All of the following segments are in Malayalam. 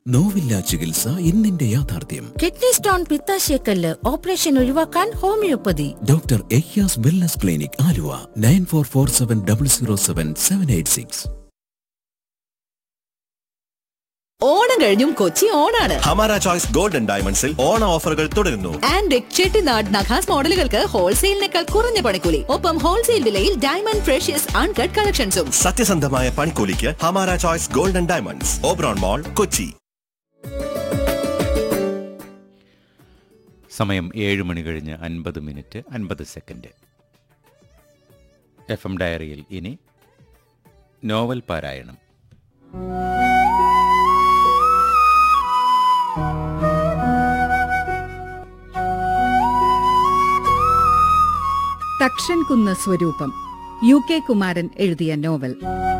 നോവില്ല ചികിത്സ ഇന്നിന്റെ യാഥാർത്ഥ്യം കിഡ്നി സ്റ്റോൺ പിത്താശയക്കല്ല് ഓപ്പറേഷൻ ഒഴിവാക്കാൻ homeopathy doctor Ayyas wellness clinic Aluva nine four four seven double zero seven seven eight six Onam കഴിഞ്ഞും കൊച്ചി ഓണാണ് ഹമാര ചോയ്സ് ഗോൾഡൻ ഡയമണ്ട്സിൽ ഓണ ഓഫറുകൾ തുടരുന്നു ആൻഡ് ചെട്ടിനാട് നഖാസ് മോഡലുകൾക്ക് ഹോൾസെയിലിനേക്കാൾ കുറഞ്ഞ പണിക്കൂലി ഒപ്പം ഹോൾസെയിൽ വിലയിൽ ഡയമണ്ട് ഫ്രഷ്യസ് അൺകട്ട് കളക്ഷൻസും സത്യസന്ധമായ പണിക്കൂലിക്ക് Hamara choice golden diamonds Oberon mall Kochi സമയം ഏഴ് മണി കഴിഞ്ഞ് അൻപത് മിനിറ്റ് അൻപത് സെക്കൻഡ് എഫ് എം ഡയറിയിൽ ഇനി നോവൽ പാരായണം തക്ഷൻകുന്ന് സ്വരൂപം യു കെ കുമാരൻ എഴുതിയ നോവൽ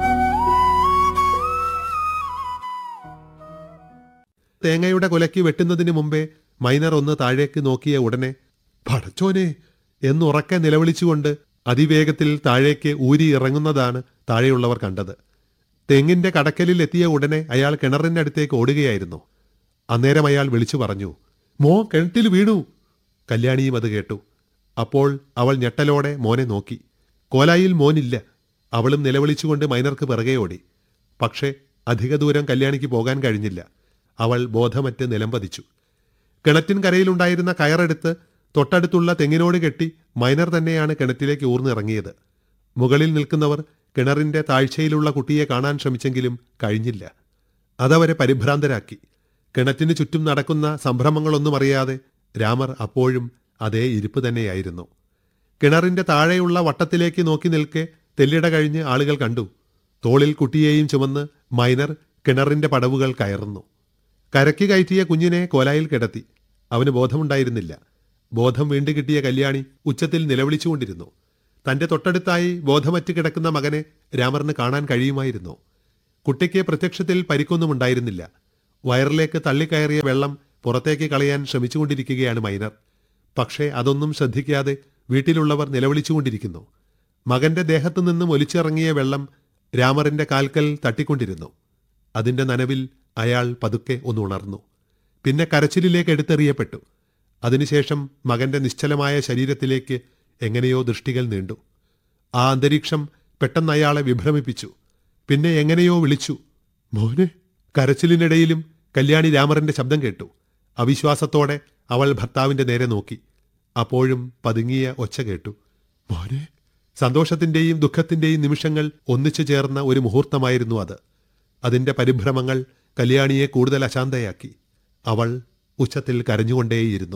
തേങ്ങയുടെ കൊലയ്ക്ക് വെട്ടുന്നതിന് മുമ്പേ മൈനർ ഒന്ന് താഴേക്ക് നോക്കിയ ഉടനെ പടച്ചോനെ എന്നുറക്കെ നിലവിളിച്ചുകൊണ്ട് അതിവേഗത്തിൽ താഴേക്ക് ഊരി ഇറങ്ങുന്നതാണ് താഴെയുള്ളവർ കണ്ടത് തെങ്ങിന്റെ കടക്കലിൽ എത്തിയ ഉടനെ അയാൾ കിണറിന്റെ അടുത്തേക്ക് ഓടുകയായിരുന്നു അന്നേരം അയാൾ വിളിച്ചു പറഞ്ഞു മോ കിണറ്റിൽ വീണു കല്യാണിയും അത് കേട്ടു അപ്പോൾ അവൾ ഞെട്ടലോടെ മോനെ നോക്കി കോലായിൽ മോനില്ല അവളും നിലവിളിച്ചുകൊണ്ട് മൈനർക്ക് പിറകെ ഓടി പക്ഷേ അധിക ദൂരം കല്യാണിക്ക് പോകാൻ കഴിഞ്ഞില്ല അവൾ ബോധമറ്റ് നിലംപതിച്ചു കിണറ്റിൻ കരയിലുണ്ടായിരുന്ന കയറെടുത്ത് തൊട്ടടുത്തുള്ള തെങ്ങിനോട് കെട്ടി മൈനർ തന്നെയാണ് കിണറ്റിലേക്ക് ഊർന്നിറങ്ങിയത് മുകളിൽ നിൽക്കുന്നവർ കിണറിന്റെ താഴ്ചയിലുള്ള കുട്ടിയെ കാണാൻ ശ്രമിച്ചെങ്കിലും കഴിഞ്ഞില്ല അതവരെ പരിഭ്രാന്തരാക്കി കിണറ്റിന് ചുറ്റും നടക്കുന്ന സംഭ്രമങ്ങളൊന്നും അറിയാതെ രാമർ അപ്പോഴും അതേ ഇരിപ്പ് തന്നെയായിരുന്നു കിണറിന്റെ താഴെയുള്ള വട്ടത്തിലേക്ക് നോക്കി നിൽക്കെ തെല്ലിട കഴിഞ്ഞ് ആളുകൾ കണ്ടു തോളിൽ കുട്ടിയെയും ചുമന്ന് മൈനർ കിണറിന്റെ പടവുകൾ കയറുന്നു കരയ്ക്ക് കയറ്റിയ കുഞ്ഞിനെ കോലായിൽ കിടത്തി അവന് ബോധമുണ്ടായിരുന്നില്ല ബോധം വീണ്ടു കിട്ടിയ കല്യാണി ഉച്ചത്തിൽ നിലവിളിച്ചുകൊണ്ടിരുന്നു തന്റെ തൊട്ടടുത്തായി ബോധമറ്റ് കിടക്കുന്ന മകനെ രാമറിന് കാണാൻ കഴിയുമായിരുന്നു കുട്ടിക്ക് പ്രത്യക്ഷത്തിൽ പരിക്കൊന്നും ഉണ്ടായിരുന്നില്ല വയറിലേക്ക് തള്ളിക്കയറിയ വെള്ളം പുറത്തേക്ക് കളയാൻ ശ്രമിച്ചുകൊണ്ടിരിക്കുകയാണ് മൈനർ പക്ഷേ അതൊന്നും ശ്രദ്ധിക്കാതെ വീട്ടിലുള്ളവർ നിലവിളിച്ചുകൊണ്ടിരിക്കുന്നു മകന്റെ ദേഹത്തു നിന്നും ഒലിച്ചിറങ്ങിയ വെള്ളം രാമറിന്റെ കാൽക്കൽ തട്ടിക്കൊണ്ടിരുന്നു അതിന്റെ നനവിൽ അയാൾ പതുക്കെ ഒന്ന് ഉണർന്നു പിന്നെ കരച്ചിലിലേക്ക് എടുത്തെറിയപ്പെട്ടു അതിനുശേഷം മകന്റെ നിശ്ചലമായ ശരീരത്തിലേക്ക് എങ്ങനെയോ ദൃഷ്ടികൾ നീണ്ടു ആ അന്തരീക്ഷം പെട്ടെന്ന് അയാളെ വിഭ്രമിപ്പിച്ചു പിന്നെ എങ്ങനെയോ വിളിച്ചു മോനെ കരച്ചിലിനിടയിലും കല്യാണി രാമറിന്റെ ശബ്ദം കേട്ടു അവിശ്വാസത്തോടെ അവൾ ഭർത്താവിന്റെ നേരെ നോക്കി അപ്പോഴും പതുങ്ങിയ ഒച്ച കേട്ടു മോനെ സന്തോഷത്തിന്റെയും ദുഃഖത്തിന്റെയും നിമിഷങ്ങൾ ഒന്നിച്ചു ചേർന്ന ഒരു മുഹൂർത്തമായിരുന്നു അത് അതിന്റെ പരിഭ്രമങ്ങൾ കല്യാണിയെ കൂടുതൽ അശാന്തയാക്കി അവൾ ഉച്ചത്തിൽ കരഞ്ഞുകൊണ്ടേയിരുന്നു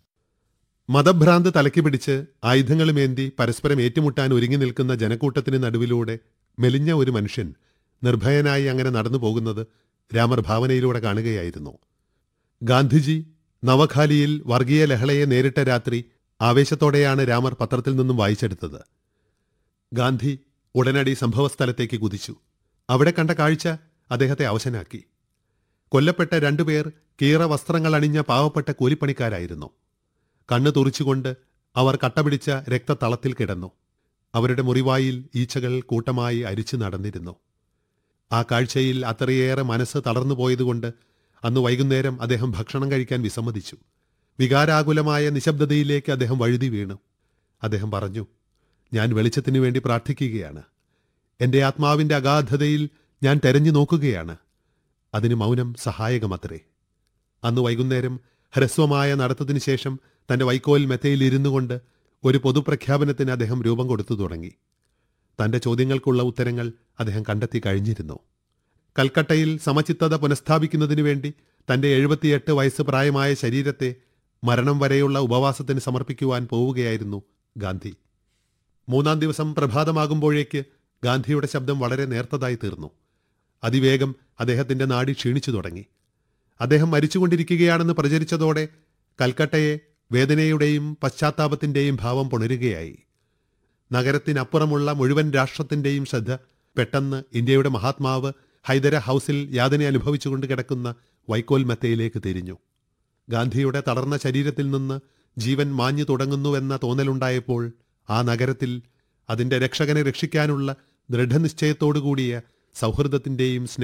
മതഭ്രാന്ത് തലയ്ക്ക് പിടിച്ച് ആയുധങ്ങളുമേന്തി പരസ്പരം ഏറ്റുമുട്ടാൻ ഒരുങ്ങി നിൽക്കുന്ന ജനക്കൂട്ടത്തിന് നടുവിലൂടെ മെലിഞ്ഞ ഒരു മനുഷ്യൻ നിർഭയനായി അങ്ങനെ നടന്നു പോകുന്നത് രാമർ ഭാവനയിലൂടെ കാണുകയായിരുന്നു ഗാന്ധിജി നവഖാലിയിൽ വർഗീയ ലഹളയെ നേരിട്ട രാത്രി ആവേശത്തോടെയാണ് രാമർ പത്രത്തിൽ നിന്നും വായിച്ചെടുത്തത് ഗാന്ധി ഉടനടി സംഭവസ്ഥലത്തേക്ക് കുതിച്ചു അവിടെ കണ്ട കാഴ്ച അദ്ദേഹത്തെ അവശനാക്കി കൊല്ലപ്പെട്ട രണ്ടുപേർ കീറ വസ്ത്രങ്ങൾ അണിഞ്ഞ പാവപ്പെട്ട കൂലിപ്പണിക്കാരായിരുന്നു കണ്ണു തുറിച്ചുകൊണ്ട് അവർ കട്ടപിടിച്ച രക്തത്തളത്തിൽ കിടന്നു അവരുടെ മുറിവായിൽ ഈച്ചകൾ കൂട്ടമായി അരിച്ചു നടന്നിരുന്നു ആ കാഴ്ചയിൽ അത്രയേറെ മനസ്സ് തളർന്നു പോയതുകൊണ്ട് അന്ന് വൈകുന്നേരം അദ്ദേഹം ഭക്ഷണം കഴിക്കാൻ വിസമ്മതിച്ചു വികാരാകുലമായ നിശബ്ദതയിലേക്ക് അദ്ദേഹം വഴുതി വീണു അദ്ദേഹം പറഞ്ഞു ഞാൻ വെളിച്ചത്തിനു വേണ്ടി പ്രാർത്ഥിക്കുകയാണ് എൻ്റെ ആത്മാവിൻ്റെ അഗാധതയിൽ ഞാൻ തെരഞ്ഞു നോക്കുകയാണ് അതിന് മൗനം സഹായകമത്രേ അന്ന് വൈകുന്നേരം ഹ്രസ്വമായ നടത്തത്തിനു ശേഷം തന്റെ വൈക്കോൽ മെത്തയിൽ ഇരുന്നു കൊണ്ട് ഒരു പൊതുപ്രഖ്യാപനത്തിന് അദ്ദേഹം രൂപം കൊടുത്തു തുടങ്ങി തന്റെ ചോദ്യങ്ങൾക്കുള്ള ഉത്തരങ്ങൾ അദ്ദേഹം കണ്ടെത്തി കഴിഞ്ഞിരുന്നു കൽക്കട്ടയിൽ സമചിത്തത പുനഃസ്ഥാപിക്കുന്നതിനു വേണ്ടി തന്റെ എഴുപത്തിയെട്ട് വയസ്സ് പ്രായമായ ശരീരത്തെ മരണം വരെയുള്ള ഉപവാസത്തിന് സമർപ്പിക്കുവാൻ പോവുകയായിരുന്നു ഗാന്ധി മൂന്നാം ദിവസം പ്രഭാതമാകുമ്പോഴേക്ക് ഗാന്ധിയുടെ ശബ്ദം വളരെ നേർത്തതായി തീർന്നു അതിവേഗം അദ്ദേഹത്തിന്റെ നാടി ക്ഷീണിച്ചു തുടങ്ങി അദ്ദേഹം മരിച്ചുകൊണ്ടിരിക്കുകയാണെന്ന് പ്രചരിച്ചതോടെ കൽക്കട്ടയെ വേദനയുടെയും പശ്ചാത്താപത്തിന്റെയും ഭാവം പുണരുകയായി നഗരത്തിനപ്പുറമുള്ള മുഴുവൻ രാഷ്ട്രത്തിന്റെയും ശ്രദ്ധ പെട്ടെന്ന് ഇന്ത്യയുടെ മഹാത്മാവ് ഹൈദര ഹൗസിൽ യാതന അനുഭവിച്ചുകൊണ്ട് കിടക്കുന്ന വൈക്കോൽ മെത്തയിലേക്ക് തിരിഞ്ഞു ഗാന്ധിയുടെ തളർന്ന ശരീരത്തിൽ നിന്ന് ജീവൻ മാഞ്ഞു തുടങ്ങുന്നുവെന്ന തോന്നലുണ്ടായപ്പോൾ ആ നഗരത്തിൽ അതിന്റെ രക്ഷകനെ രക്ഷിക്കാനുള്ള ദൃഢനിശ്ചയത്തോടുകൂടിയ സൗഹൃദത്തിന്റെയും